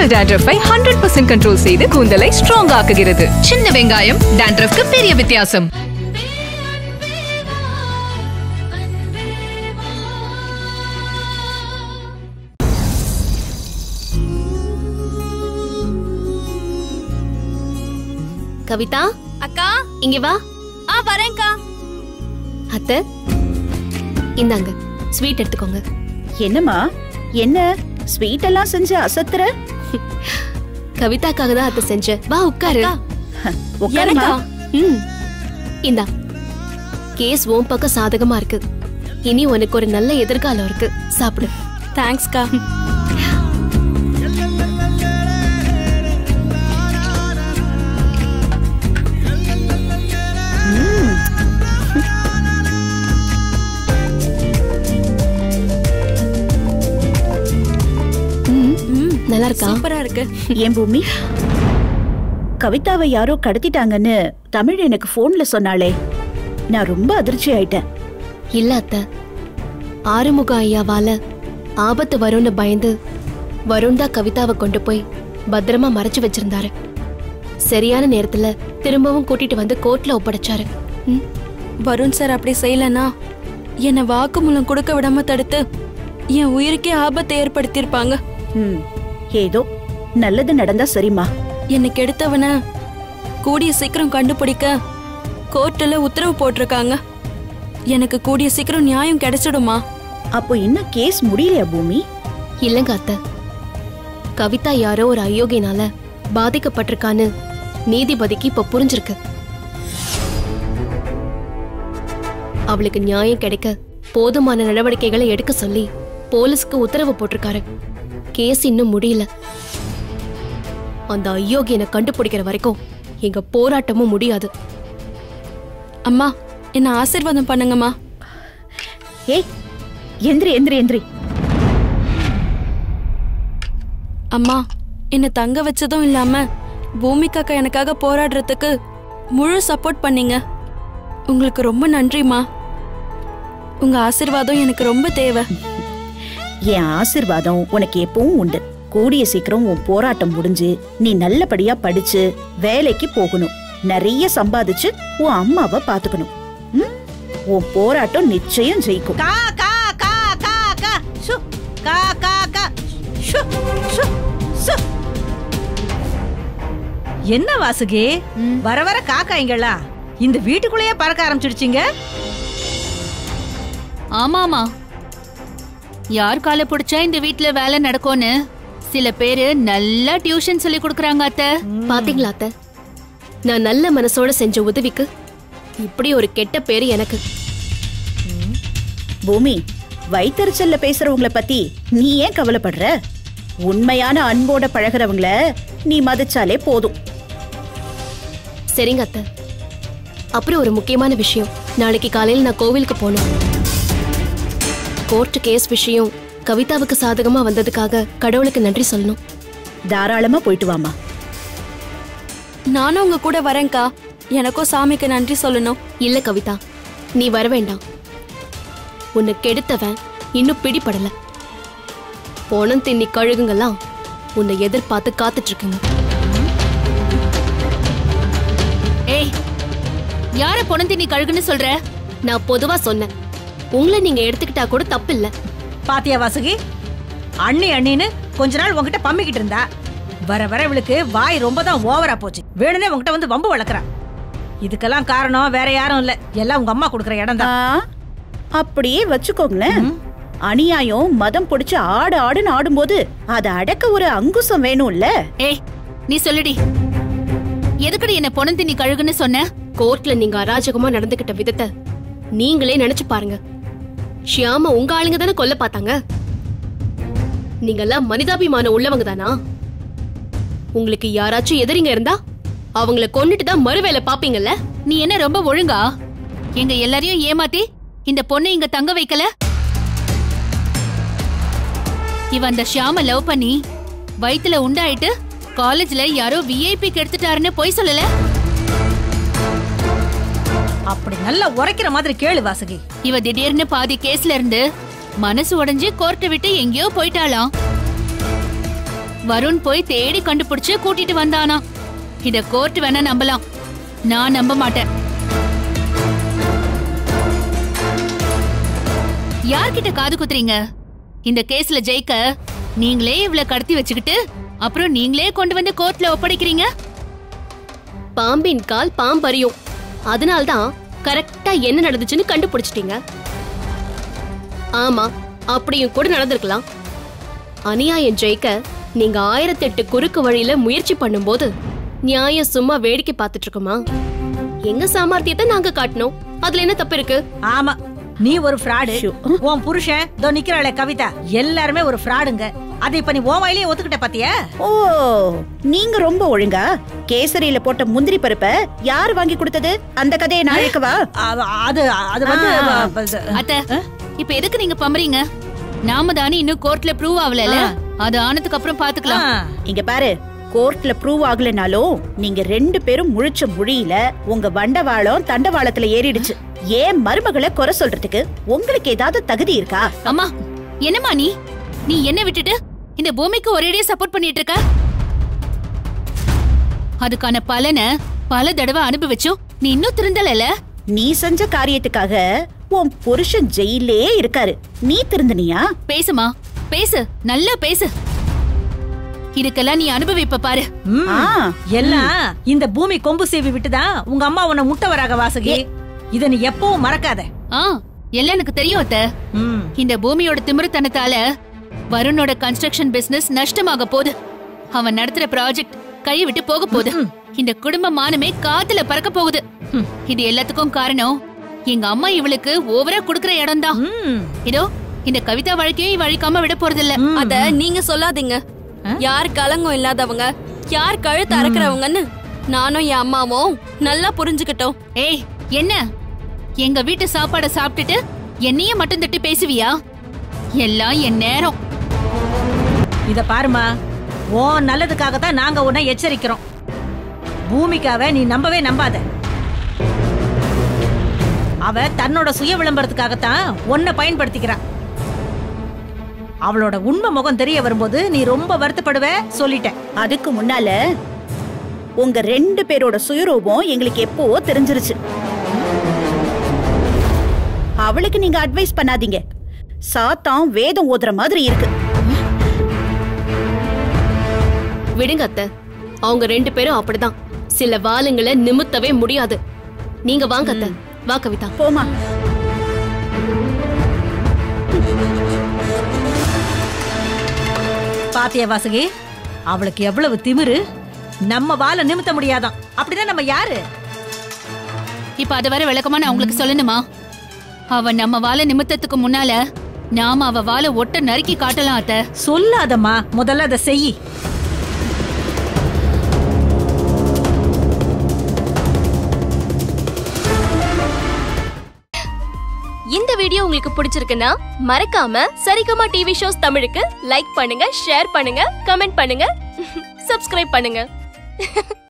உங்கள் டேண்ட்ரஃபை hundred percent control செய்து கூந்தலை ஸ்ட்ராங் ஆக்குகிறது சின்ன வெங்காயம் டேண்ட்ரஃப்க்கு பெரிய வித்தியாசம் கவிதா அக்கா இங்க வா ஆ வரேன்க்கா அத்தை இந்தாங்க ஸ்வீட் எடுத்துக்கோங்க என்னம்மா என்ன ஸ்வீட் எல்லாம் செஞ்சு அசத்துற கவிதாக்காக தான் அத்தை செஞ்சேன் வா உட்காரு உட்காருமா ம் இந்தா கேஸ் உன் பக்கம் சாதகமா இருக்கு இனி உனக்கு ஒரு நல்ல எதிர்காலம் இருக்கு சாப்பிடு தேங்க்ஸ்க்கா நல்லா இருக்கா சூப்பரா இருக்கு ஏன் பூமி கவிதாவை யாரோ கடத்திட்டாங்கன்னு தமிழ் எனக்கு போன்ல சொன்னாளே நான் ரொம்ப அதிர்ச்சி ஆயிட்டேன் இல்ல அத்தை ஆறுமுக ஐயாவால ஆபத்து வரும்னு பயந்து வருண் தான் கவிதாவை கொண்டு போய் பத்திரமா மறைச்சு வச்சிருந்தாரு சரியான நேரத்துல திரும்பவும் கூட்டிட்டு வந்து கோர்ட்ல ஒப்படைச்சாரு ம், வருண் சார் அப்படி செய்யலனா என்னை வாக்குமூலம் கொடுக்க விடாம தடுத்து என் உயிருக்கே ஆபத்தை ஏற்படுத்தியிருப்பாங்க ம் ஏதோ நல்லது நடந்தா சரிம்மா என்னை கெடுத்தவன கூடிய சீக்கிரம் கண்டுபிடிக்க கோர்ட்டுல உத்தரவு போட்டிருக்காங்க எனக்கு கூடிய சீக்கிரம் நியாயம் கிடைச்சிடுமா அப்போ இன்னும் கேஸ் முடியலையா பூமி இல்லங்க அத்தை கவிதா யாரோ ஒரு அயோக்கியனால பாதிக்கப்பட்டிருக்கான்னு நீதிபதிக்கு இப்ப புரிஞ்சிருக்கு அவளுக்கு நியாயம் கிடைக்க போதுமான நடவடிக்கைகளை எடுக்க சொல்லி போலீஸ்க்கு உத்தரவு போட்டிருக்காரு கேஸ் இன்னும் முடியல அந்த அயோக்கியனை கண்டுபிடிக்கிற வரைக்கும் எங்க போராட்டமும் முடியாது அம்மா என்ன ஆசீர்வாதம் பண்ணுங்கம்மா ஏய் எந்திரி எந்திரி எந்திரி அம்மா என்ன தங்க வச்சதும் இல்லாம பூமிகாக்கா எனக்காக போராடுறதுக்கு முழு சப்போர்ட் பண்ணீங்க உங்களுக்கு ரொம்ப நன்றிம்மா உங்க ஆசீர்வாதம் எனக்கு ரொம்ப தேவை என் ஆசிர்வாதம் உனக்கு எப்பவும் உண்டு கூடிய சீக்கிரம் உன் போராட்டம் முடிஞ்சு நீ நல்லபடியா படிச்சு வேலைக்கு போகணும் நிறைய சம்பாதிச்சு உன் அம்மாவை பாத்துக்கணும் ம்? உன் போராட்டம் நிச்சயம் ஜெயிக்கும் கா கா கா கா கா சு கா கா கா சு சு சு என்ன வாசுகி வர வர காக்காய்ங்களா இந்த வீட்டுக்குள்ளேயே பறக்க ஆரம்பிச்சிடுச்சிங்க ஆமாமா யார் காலை பிடிச்சா இந்த வீட்ல வேலை நடக்கும்னு சில பேரு நல்லா டியூஷன் சொல்லி கொடுக்கறாங்க அத்தை பாத்தீங்களா அத்தை நான் நல்ல மனசோட செஞ்ச உதவிக்கு இப்படி ஒரு கெட்ட பேரு எனக்கு பூமி வயித்தறிச்சல்ல பேசுறவங்கள பத்தி நீ ஏன் கவலைப்படுற உண்மையான அன்போட பழகுறவங்கள நீ மதிச்சாலே போதும் சரிங்க அத்தை அப்புறம் ஒரு முக்கியமான விஷயம் நாளைக்கு காலையில் நான் கோவிலுக்கு போகணும் கோர்ட் கேஸ் விஷயம் கவிதாவுக்கு சாதகமா வந்ததுக்காக கடவுளுக்கு நன்றி சொல்லணும் தாராளமா போயிட்டு வாமா நானும் உங்க கூட வரேன்க்கா எனக்கும் சாமிக்கு நன்றி சொல்லணும் இல்ல கவிதா நீ வர வேண்டாம் உன்னை கெடுத்தவன் இன்னும் பிடிபடல போனம் தின்னி கழுகுங்கெல்லாம் உன்னை எதிர்பார்த்து காத்துட்டு இருக்குங்க ஏய் யார பொணந்தி நீ கழுகுன்னு சொல்ற நான் பொதுவா சொன்னேன் உங்களை நீங்க எடுத்துக்கிட்டா கூட தப்பு இல்ல பாத்தியா வாசுகி அண்ணி அண்ணின்னு கொஞ்ச நாள் உன்கிட்ட பம்மிக்கிட்டு இருந்தா வர வர இவளுக்கு வாய் ரொம்ப தான் ஓவரா போச்சு வேணும்னே உன்கிட்ட வந்து வம்பு வளர்க்குறா இதுக்கெல்லாம் காரணம் வேற யாரும் இல்ல எல்லாம் உங்க அம்மா கொடுக்குற இடம் ஆ, தான் அப்படியே வச்சுக்கோங்களேன் அநியாயம் மதம் பிடிச்சு ஆடு ஆடுன்னு ஆடும்போது அதை அடக்க ஒரு அங்குசம் வேணும்ல ஏய் நீ சொல்லுடி எதுக்குடி என்ன பொணந்தி நீ கழுகுன்னு சொன்ன கோர்ட்ல நீங்க அராஜகமா நடந்துகிட்ட விதத்தை நீங்களே நினைச்சு பாருங்க ஷியாம உங்க ஆளுங்க தானே கொல்ல பார்த்தாங்க நீங்கெல்லாம் மனிதாபிமானம் உள்ளவங்க தானா உங்களுக்கு யாராச்சும் எதிரிங்க இருந்தா அவங்கள கொன்னுட்டு தான் மறுவேலை பாப்பீங்கல்ல நீ என்ன ரொம்ப ஒழுங்கா எங்க எல்லாரையும் ஏமாத்தி இந்த பொண்ணை இங்க தங்க வைக்கல இவ அந்த ஷியாம லவ் பண்ணி வயித்துல உண்டாயிட்டு காலேஜ்ல யாரோ விஐபி கெடுத்துட்டாருன்னு பொய் சொல்லல அப்படி நல்லா உரைக்கிற மாதிரி கேளு வாசுகி இவ திடீர்னு பாதி கேஸ்ல இருந்து மனசு உடைஞ்சு கோர்ட்டை விட்டு எங்கேயோ போயிட்டாளாம் வருண் போய் தேடி கண்டுபிடிச்சு கூட்டிட்டு வந்தானா இத கோர்ட் வேணா நம்பலாம் நான் நம்ப மாட்டேன் யார்கிட்ட காது குத்துறீங்க இந்த கேஸ்ல ஜெயிக்க நீங்களே இவ்ளோ கடத்தி வச்சுக்கிட்டு அப்புறம் நீங்களே கொண்டு வந்து கோர்ட்ல ஒப்படைக்கிறீங்க பாம்பின் கால் பாம்பறியும் அதனால்தான் கரெக்டா என்ன நடந்துச்சுன்னு கண்டுபிடிச்சிட்டீங்க ஆமா அப்படியும் கூட நடந்திருக்கலாம் அநியாயம் ஜெயிக்க நீங்க ஆயிரத்தெட்டு குறுக்கு வழியில முயற்சி பண்ணும்போது நியாயம் சும்மா வேடிக்கை பார்த்துட்டு இருக்குமா எங்க சாமர்த்தியத்தை நாங்க காட்டணும் அதுல என்ன தப்பு இருக்கு ஆமா நீ ஒரு ஃப்ராடு உன் புருஷன் இதோ நிக்கிறாளே கவிதா எல்லாருமே ஒரு ஃப்ராடுங்க அதை இப்ப நீ உன் வாயிலேயே ஒத்துக்கிட்ட பாத்தியா ஓ நீங்க ரொம்ப ஒழுங்கா கேசரியில போட்ட முந்திரி பருப்ப யார் வாங்கி கொடுத்தது அந்த கதையை நான் இழுக்கவா அவ- அது அது வந்து ஆ. அது- அத்த இப்ப எதுக்கு நீங்க பம்பறீங்க நாம தானே இன்னும் கோர்ட்ல ப்ரூவ் ஆகல அது ஆனதுக்கு அப்புறம் ஆ. பாத்துக்கலாம் இங்க பாரு கோர்ட்ல ப்ரூவ் ஆகலனாலும் நீங்க ரெண்டு பேரும் முழிச்ச முழியில உங்க வண்டவாளம் தண்டவாளத்துல ஏறிடுச்சு ஏன் மருமகளை குறை சொல்றதுக்கு உங்களுக்கு ஏதாவது தகுதி இருக்கா அம்மா என்னம்மா நீ நீ என்ன விட்டுட்டு இந்த பூமிக்கு ஒரேடியா சப்போர்ட் பண்ணிட்டு இருக்க அதுக்கான பலனை பல தடவை அனுபவிச்சும் நீ இன்னும் திருந்தலல நீ செஞ்ச காரியத்துக்காக உன் புருஷன் ஜெயிலே இருக்காரு நீ திருந்தனியா பேசுமா பேசு நல்லா பேசு இதுக்கெல்லாம் நீ அனுபவிப்ப பாரு ம். ஆ, எல்லாம் இந்த பூமி கொம்பு சேவி விட்டுதான் உங்க அம்மா உன்னை முட்டை வராக வாசகி இத நீ எப்பவும் மறக்காத ஆ எல்லாம் எனக்கு தெரியும் அத்த ம். இந்த பூமியோட திமிருத்தனத்தால வருணோட கன்ஸ்ட்ரக்ஷன் பிசினஸ் நஷ்டமாக போகுது அவன் நடத்துற ப்ராஜெக்ட் கை விட்டு போக போகுது இந்த குடும்ப மானமே காத்துல பறக்க போகுது இது எல்லாத்துக்கும் காரணம் எங்க அம்மா இவளுக்கு ஓவரா குடுக்கற இடம் தான் ம். இதோ இந்த கவிதா வழக்கையும் இவ அழிக்காம விட போறதில்ல அத நீங்க சொல்லாதீங்க யார் கலங்கம் இல்லாதவங்க யார் கழுத்து அறக்குறவங்கன்னு நானும் என் அம்மாவும் நல்லா புரிஞ்சுக்கிட்டோம் ஏய் என்ன எங்க வீட்டு சாப்பாட சாப்பிட்டுட்டு என்னையே மட்டும் தட்டி பேசுவியா எல்லாம் என் நேரம் இத பாருமா உன் நல்லதுக்காக தான் நாங்க உன்னை எச்சரிக்கிறோம் பூமிக்காவ நீ நம்பவே நம்பாத அவ தன்னோட சுய விளம்பரத்துக்காகத்தான் உன்னை பயன்படுத்திக்கிறா அவளோட உண்மை முகம் தெரிய வரும்போது நீ ரொம்ப வருத்தப்படுவ சொல்லிட்டேன் அதுக்கு முன்னால உங்க ரெண்டு பேரோட சுயரூபம் எங்களுக்கு எப்பவோ தெரிஞ்சிருச்சு அவளுக்கு நீங்க அட்வைஸ் பண்ணாதீங்க சாத்தான் வேதம் ஓதுற மாதிரி இருக்கு விடுங்க அத்தை அவங்க ரெண்டு பேரும் அப்படிதான் சில வாளுங்களை நிமித்தவே முடியாது நீங்க வாங்க அத்தை வா கவிதா போமா பாத்தியா வாசுகி அவளுக்கு எவ்வளவு திமிரு நம்ம வாழ நிமித்த முடியாதாம் அப்படின்னா நம்ம யாரு இப்ப அத வர விளக்கமா நான் உங்களுக்கு சொல்லணுமா அவ நம்ம வாழ நிமித்தத்துக்கு முன்னால நாம அவ வாழ ஒட்ட நறுக்கி காட்டலாம் அத்த சொல்லாதம்மா முதல்ல அதை செய் இந்த வீடியோ உங்களுக்கு பிடிச்சிருக்குன்னா மறக்காம சரிகமா டிவி ஷோஸ் தமிழுக்கு லைக் பண்ணுங்க ஷேர் பண்ணுங்க கமெண்ட் பண்ணுங்க சப்ஸ்கிரைப் பண்ணுங்க